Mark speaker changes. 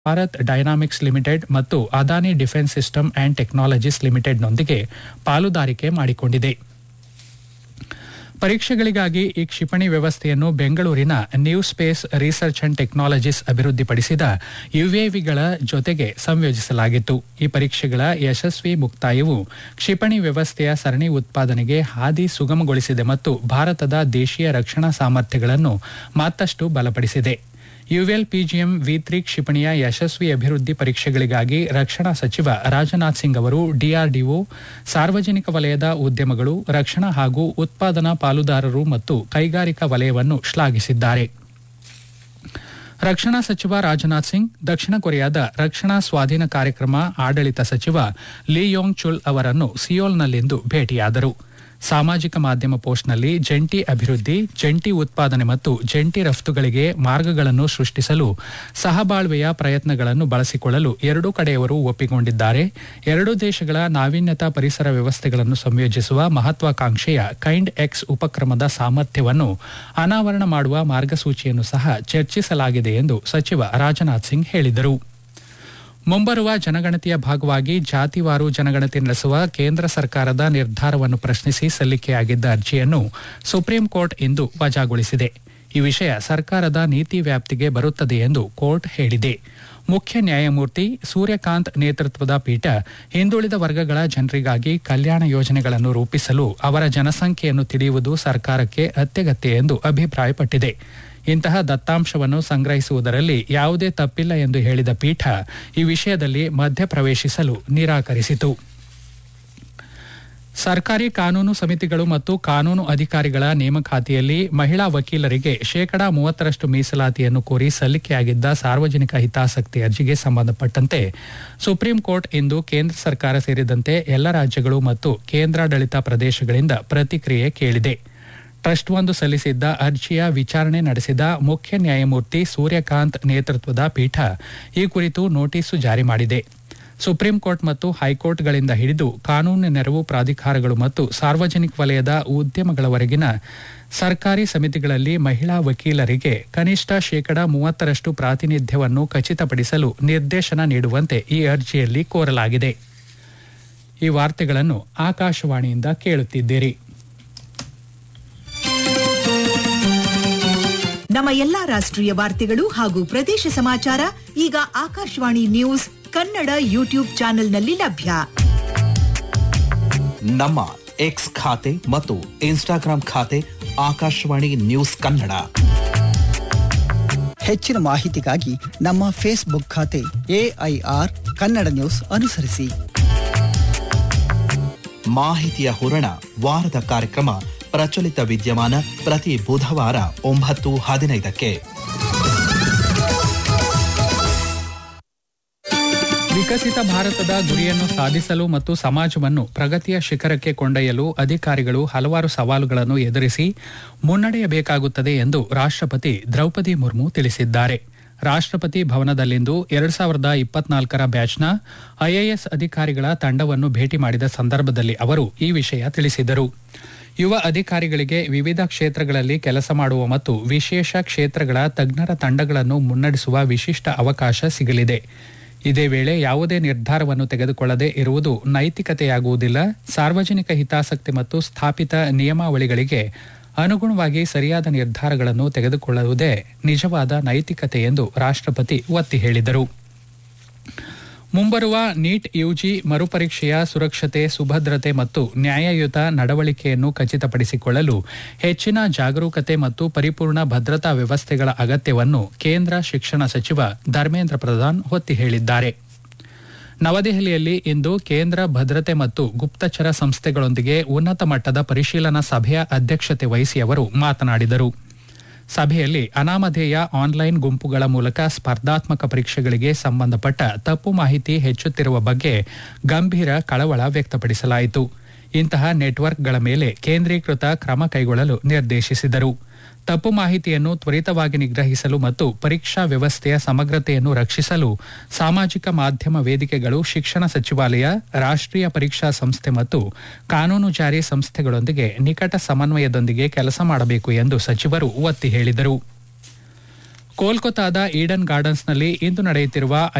Speaker 1: Bharat dynamics limited ಮತ್ತು Adani defence system and technologies ಲಿಮಿಟೆಡ್ನೊಂದಿಗೆ ಪಾಲುದಾರಿಕೆ ಮಾಡಿಕೊಂಡಿದೆ ಪರೀಕ್ಷೆಗಳಿಗಾಗಿ ಈ ಕ್ಷಿಪಣಿ ವ್ಯವಸ್ಥೆಯನ್ನು ಬೆಂಗಳೂರಿನ new space research and technologies ಅಭಿವೃದ್ಧಿಪಡಿಸಿದ ಯುಎವಿಗಳ ಜೊತೆಗೆ ಸಂಯೋಜಿಸಲಾಗಿತ್ತು ಈ ಪರೀಕ್ಷೆಗಳ ಯಶಸ್ವಿ ಮುಕ್ತಾಯವು ಕ್ಷಿಪಣಿ ವ್ಯವಸ್ಥೆಯ ಸರಣಿ ಉತ್ಪಾದನೆಗೆ ಹಾದಿ ಸುಗಮಗೊಳಿಸಿದೆ ಮತ್ತು ಭಾರತದ ದೇಶೀಯ ರಕ್ಷಣಾ ಸಾಮರ್ಥ್ಯಗಳನ್ನು ಮತ್ತಷ್ಟು ಬಲಪಡಿಸಿದೆ ಯುಎಲ್ ಪಿಜಿಎಂ ವಿ ತ್ರಿ ಕ್ಷಿಪಣಿಯ ಯಶಸ್ವಿ ಅಭಿವೃದ್ಧಿ ಪರೀಕ್ಷೆಗಳಿಗಾಗಿ ರಕ್ಷಣಾ ಸಚಿವ ರಾಜನಾಥ್ ಸಿಂಗ್ ಅವರು ಡಿಆರ್ಡಿಒ ಸಾರ್ವಜನಿಕ ವಲಯದ ಉದ್ಯಮಗಳು ರಕ್ಷಣಾ ಹಾಗೂ ಉತ್ಪಾದನಾ ಪಾಲುದಾರರು ಮತ್ತು ಕೈಗಾರಿಕಾ ವಲಯವನ್ನು ಶ್ಲಾಘಿಸಿದ್ದಾರೆ ರಕ್ಷಣಾ ಸಚಿವ ರಾಜನಾಥ್ ಸಿಂಗ್ ದಕ್ಷಿಣ ಕೊರಿಯಾದ ರಕ್ಷಣಾ ಸ್ವಾಧೀನ ಕಾರ್ಯಕ್ರಮ ಆಡಳಿತ ಸಚಿವ ಲಿ ಯೋಂಗ್ ಚುಲ್ ಅವರನ್ನು ಸಿಯೋಲ್ನಲ್ಲಿಂದು ಭೇಟಿಯಾದರು ಸಾಮಾಜಿಕ ಮಾಧ್ಯಮ ಪೋಸ್ಟ್ನಲ್ಲಿ ಜಂಟಿ ಅಭಿವೃದ್ಧಿ ಜಂಟಿ ಉತ್ಪಾದನೆ ಮತ್ತು ಜಂಟಿ ರಫ್ತುಗಳಿಗೆ ಮಾರ್ಗಗಳನ್ನು ಸೃಷ್ಟಿಸಲು ಸಹಬಾಳ್ವೆಯ ಪ್ರಯತ್ನಗಳನ್ನು ಬಳಸಿಕೊಳ್ಳಲು ಎರಡೂ ಕಡೆಯವರು ಒಪ್ಪಿಕೊಂಡಿದ್ದಾರೆ ಎರಡೂ ದೇಶಗಳ ನಾವೀನ್ಯತಾ ಪರಿಸರ ವ್ಯವಸ್ಥೆಗಳನ್ನು ಸಂಯೋಜಿಸುವ ಮಹತ್ವಾಕಾಂಕ್ಷೆಯ ಕೈಂಡ್ ಎಕ್ಸ್ ಉಪಕ್ರಮದ ಸಾಮರ್ಥ್ಯವನ್ನು ಅನಾವರಣ ಮಾಡುವ ಮಾರ್ಗಸೂಚಿಯನ್ನು ಸಹ ಚರ್ಚಿಸಲಾಗಿದೆ ಎಂದು ಸಚಿವ ರಾಜನಾಥ್ ಸಿಂಗ್ ಹೇಳಿದರು ಮುಂಬರುವ ಜನಗಣತಿಯ ಭಾಗವಾಗಿ ಜಾತಿವಾರು ಜನಗಣತಿ ನಡೆಸುವ ಕೇಂದ್ರ ಸರ್ಕಾರದ ನಿರ್ಧಾರವನ್ನು ಪ್ರಶ್ನಿಸಿ ಸಲ್ಲಿಕೆಯಾಗಿದ್ದ ಅರ್ಜಿಯನ್ನು ಸುಪ್ರೀಂ ಕೋರ್ಟ್ ಇಂದು ವಜಾಗೊಳಿಸಿದೆ ಈ ವಿಷಯ ಸರ್ಕಾರದ ನೀತಿ ವ್ಯಾಪ್ತಿಗೆ ಬರುತ್ತದೆ ಎಂದು ಕೋರ್ಟ್ ಹೇಳಿದೆ ಮುಖ್ಯ ನ್ಯಾಯಮೂರ್ತಿ ಸೂರ್ಯಕಾಂತ್ ನೇತೃತ್ವದ ಪೀಠ ಹಿಂದುಳಿದ ವರ್ಗಗಳ ಜನರಿಗಾಗಿ ಕಲ್ಯಾಣ ಯೋಜನೆಗಳನ್ನು ರೂಪಿಸಲು ಅವರ ಜನಸಂಖ್ಯೆಯನ್ನು ತಿಳಿಯುವುದು ಸರ್ಕಾರಕ್ಕೆ ಅತ್ಯಗತ್ಯ ಎಂದು ಅಭಿಪ್ರಾಯಪಟ್ಟಿದೆ ಇಂತಹ ದತ್ತಾಂಶವನ್ನು ಸಂಗ್ರಹಿಸುವುದರಲ್ಲಿ ಯಾವುದೇ ತಪ್ಪಿಲ್ಲ ಎಂದು ಹೇಳಿದ ಪೀಠ ಈ ವಿಷಯದಲ್ಲಿ ಮಧ್ಯಪ್ರವೇಶಿಸಲು ನಿರಾಕರಿಸಿತು ಸರ್ಕಾರಿ ಕಾನೂನು ಸಮಿತಿಗಳು ಮತ್ತು ಕಾನೂನು ಅಧಿಕಾರಿಗಳ ನೇಮಕಾತಿಯಲ್ಲಿ ಮಹಿಳಾ ವಕೀಲರಿಗೆ ಶೇಕಡಾ ಮೂವತ್ತರಷ್ಟು ಮೀಸಲಾತಿಯನ್ನು ಕೋರಿ ಸಲ್ಲಿಕೆಯಾಗಿದ್ದ ಸಾರ್ವಜನಿಕ ಹಿತಾಸಕ್ತಿ ಅರ್ಜಿಗೆ ಸಂಬಂಧಪಟ್ಟಂತೆ ಸುಪ್ರೀಂ ಕೋರ್ಟ್ ಇಂದು ಕೇಂದ್ರ ಸರ್ಕಾರ ಸೇರಿದಂತೆ ಎಲ್ಲ ರಾಜ್ಯಗಳು ಮತ್ತು ಕೇಂದ್ರಾಡಳಿತ ಪ್ರದೇಶಗಳಿಂದ ಪ್ರತಿಕ್ರಿಯೆ ಕೇಳಿದೆ ಟ್ರಸ್ಟ್ ಒಂದು ಸಲ್ಲಿಸಿದ್ದ ಅರ್ಜಿಯ ವಿಚಾರಣೆ ನಡೆಸಿದ ಮುಖ್ಯ ನ್ಯಾಯಮೂರ್ತಿ ಸೂರ್ಯಕಾಂತ್ ನೇತೃತ್ವದ ಪೀಠ ಈ ಕುರಿತು ನೋಟಿಸು ಜಾರಿ ಮಾಡಿದೆ ಸುಪ್ರೀಂ ಕೋರ್ಟ್ ಮತ್ತು ಹೈಕೋರ್ಟ್ಗಳಿಂದ ಹಿಡಿದು ಕಾನೂನು ನೆರವು ಪ್ರಾಧಿಕಾರಗಳು ಮತ್ತು ಸಾರ್ವಜನಿಕ ವಲಯದ ಉದ್ಯಮಗಳವರೆಗಿನ ಸರ್ಕಾರಿ ಸಮಿತಿಗಳಲ್ಲಿ ಮಹಿಳಾ ವಕೀಲರಿಗೆ ಕನಿಷ್ಠ ಶೇಕಡಾ ಮೂವತ್ತರಷ್ಟು ಪ್ರಾತಿನಿಧ್ಯವನ್ನು ಖಚಿತಪಡಿಸಲು ನಿರ್ದೇಶನ ನೀಡುವಂತೆ ಈ ಅರ್ಜಿಯಲ್ಲಿ ಕೋರಲಾಗಿದೆ ಈ ವಾರ್ತೆಗಳನ್ನು ಆಕಾಶವಾಣಿಯಿಂದ ಕೇಳುತ್ತಿದ್ದೀರಿ
Speaker 2: ನಮ್ಮ ಎಲ್ಲಾ ರಾಷ್ಟ್ರೀಯ ವಾರ್ತೆಗಳು ಹಾಗೂ ಪ್ರದೇಶ ಸಮಾಚಾರ ಈಗ ಆಕಾಶವಾಣಿ ನ್ಯೂಸ್ ಕನ್ನಡ ಯೂಟ್ಯೂಬ್ ಚಾನೆಲ್ನಲ್ಲಿ ಲಭ್ಯ
Speaker 3: ನಮ್ಮ ಎಕ್ಸ್ ಖಾತೆ ಮತ್ತು ಇನ್ಸ್ಟಾಗ್ರಾಂ ಖಾತೆ ಆಕಾಶವಾಣಿ ನ್ಯೂಸ್ ಕನ್ನಡ
Speaker 4: ಹೆಚ್ಚಿನ ಮಾಹಿತಿಗಾಗಿ ನಮ್ಮ ಫೇಸ್ಬುಕ್ ಖಾತೆ ಎಐಆರ್ ಕನ್ನಡ ನ್ಯೂಸ್ ಅನುಸರಿಸಿ
Speaker 3: ಮಾಹಿತಿಯ ಹೂರಣ ವಾರದ ಕಾರ್ಯಕ್ರಮ ಪ್ರಚಲಿತ ವಿದ್ಯಮಾನ ಪ್ರತಿ ಬುಧವಾರ ಒಂಬತ್ತು ಹದಿನೈದಕ್ಕೆ
Speaker 1: ವಿಕಸಿತ ಭಾರತದ ಗುರಿಯನ್ನು ಸಾಧಿಸಲು ಮತ್ತು ಸಮಾಜವನ್ನು ಪ್ರಗತಿಯ ಶಿಖರಕ್ಕೆ ಕೊಂಡೊಯ್ಯಲು ಅಧಿಕಾರಿಗಳು ಹಲವಾರು ಸವಾಲುಗಳನ್ನು ಎದುರಿಸಿ ಮುನ್ನಡೆಯಬೇಕಾಗುತ್ತದೆ ಎಂದು ರಾಷ್ಟ್ರಪತಿ ದ್ರೌಪದಿ ಮುರ್ಮು ತಿಳಿಸಿದ್ದಾರೆ ರಾಷ್ಟ್ರಪತಿ ಭವನದಲ್ಲಿಂದು ಎರಡ್ ಸಾವಿರದ ಇಪ್ಪತ್ನಾಲ್ಕರ ಬ್ಯಾಚ್ನ ಐಎಎಸ್ ಅಧಿಕಾರಿಗಳ ತಂಡವನ್ನು ಭೇಟಿ ಮಾಡಿದ ಸಂದರ್ಭದಲ್ಲಿ ಅವರು ಈ ವಿಷಯ ತಿಳಿಸಿದರು ಯುವ ಅಧಿಕಾರಿಗಳಿಗೆ ವಿವಿಧ ಕ್ಷೇತ್ರಗಳಲ್ಲಿ ಕೆಲಸ ಮಾಡುವ ಮತ್ತು ವಿಶೇಷ ಕ್ಷೇತ್ರಗಳ ತಜ್ಞರ ತಂಡಗಳನ್ನು ಮುನ್ನಡೆಸುವ ವಿಶಿಷ್ಟ ಅವಕಾಶ ಸಿಗಲಿದೆ ಇದೇ ವೇಳೆ ಯಾವುದೇ ನಿರ್ಧಾರವನ್ನು ತೆಗೆದುಕೊಳ್ಳದೆ ಇರುವುದು ನೈತಿಕತೆಯಾಗುವುದಿಲ್ಲ ಸಾರ್ವಜನಿಕ ಹಿತಾಸಕ್ತಿ ಮತ್ತು ಸ್ಥಾಪಿತ ನಿಯಮಾವಳಿಗಳಿಗೆ ಅನುಗುಣವಾಗಿ ಸರಿಯಾದ ನಿರ್ಧಾರಗಳನ್ನು ತೆಗೆದುಕೊಳ್ಳುವುದೇ ನಿಜವಾದ ನೈತಿಕತೆ ಎಂದು ರಾಷ್ಟ್ರಪತಿ ಒತ್ತಿ ಹೇಳಿದರು ಮುಂಬರುವ ನೀಟ್ ಯುಜಿ ಮರುಪರೀಕ್ಷೆಯ ಸುರಕ್ಷತೆ ಸುಭದ್ರತೆ ಮತ್ತು ನ್ಯಾಯಯುತ ನಡವಳಿಕೆಯನ್ನು ಖಚಿತಪಡಿಸಿಕೊಳ್ಳಲು ಹೆಚ್ಚಿನ ಜಾಗರೂಕತೆ ಮತ್ತು ಪರಿಪೂರ್ಣ ಭದ್ರತಾ ವ್ಯವಸ್ಥೆಗಳ ಅಗತ್ಯವನ್ನು ಕೇಂದ್ರ ಶಿಕ್ಷಣ ಸಚಿವ ಧರ್ಮೇಂದ್ರ ಪ್ರಧಾನ್ ಒತ್ತಿ ಹೇಳಿದ್ದಾರೆ ನವದೆಹಲಿಯಲ್ಲಿ ಇಂದು ಕೇಂದ್ರ ಭದ್ರತೆ ಮತ್ತು ಗುಪ್ತಚರ ಸಂಸ್ಥೆಗಳೊಂದಿಗೆ ಉನ್ನತ ಮಟ್ಟದ ಪರಿಶೀಲನಾ ಸಭೆಯ ಅಧ್ಯಕ್ಷತೆ ವಹಿಸಿ ಅವರು ಮಾತನಾಡಿದರು ಸಭೆಯಲ್ಲಿ ಅನಾಮಧೇಯ ಆನ್ಲೈನ್ ಗುಂಪುಗಳ ಮೂಲಕ ಸ್ಪರ್ಧಾತ್ಮಕ ಪರೀಕ್ಷೆಗಳಿಗೆ ಸಂಬಂಧಪಟ್ಟ ತಪ್ಪು ಮಾಹಿತಿ ಹೆಚ್ಚುತ್ತಿರುವ ಬಗ್ಗೆ ಗಂಭೀರ ಕಳವಳ ವ್ಯಕ್ತಪಡಿಸಲಾಯಿತು ಇಂತಹ ನೆಟ್ವರ್ಕ್ಗಳ ಮೇಲೆ ಕೇಂದ್ರೀಕೃತ ಕ್ರಮ ಕೈಗೊಳ್ಳಲು ನಿರ್ದೇಶಿಸಿದರು ತಪ್ಪು ಮಾಹಿತಿಯನ್ನು ತ್ವರಿತವಾಗಿ ನಿಗ್ರಹಿಸಲು ಮತ್ತು ಪರೀಕ್ಷಾ ವ್ಯವಸ್ಥೆಯ ಸಮಗ್ರತೆಯನ್ನು ರಕ್ಷಿಸಲು ಸಾಮಾಜಿಕ ಮಾಧ್ಯಮ ವೇದಿಕೆಗಳು ಶಿಕ್ಷಣ ಸಚಿವಾಲಯ ರಾಷ್ಟ್ರೀಯ ಪರೀಕ್ಷಾ ಸಂಸ್ಥೆ ಮತ್ತು ಕಾನೂನು ಜಾರಿ ಸಂಸ್ಥೆಗಳೊಂದಿಗೆ ನಿಕಟ ಸಮನ್ವಯದೊಂದಿಗೆ ಕೆಲಸ ಮಾಡಬೇಕು ಎಂದು ಸಚಿವರು ಒತ್ತಿ ಹೇಳಿದರು ಕೋಲ್ಕತಾದ ಈಡನ್ ಗಾರ್ಡನ್ಸ್ನಲ್ಲಿ ಇಂದು ನಡೆಯುತ್ತಿರುವ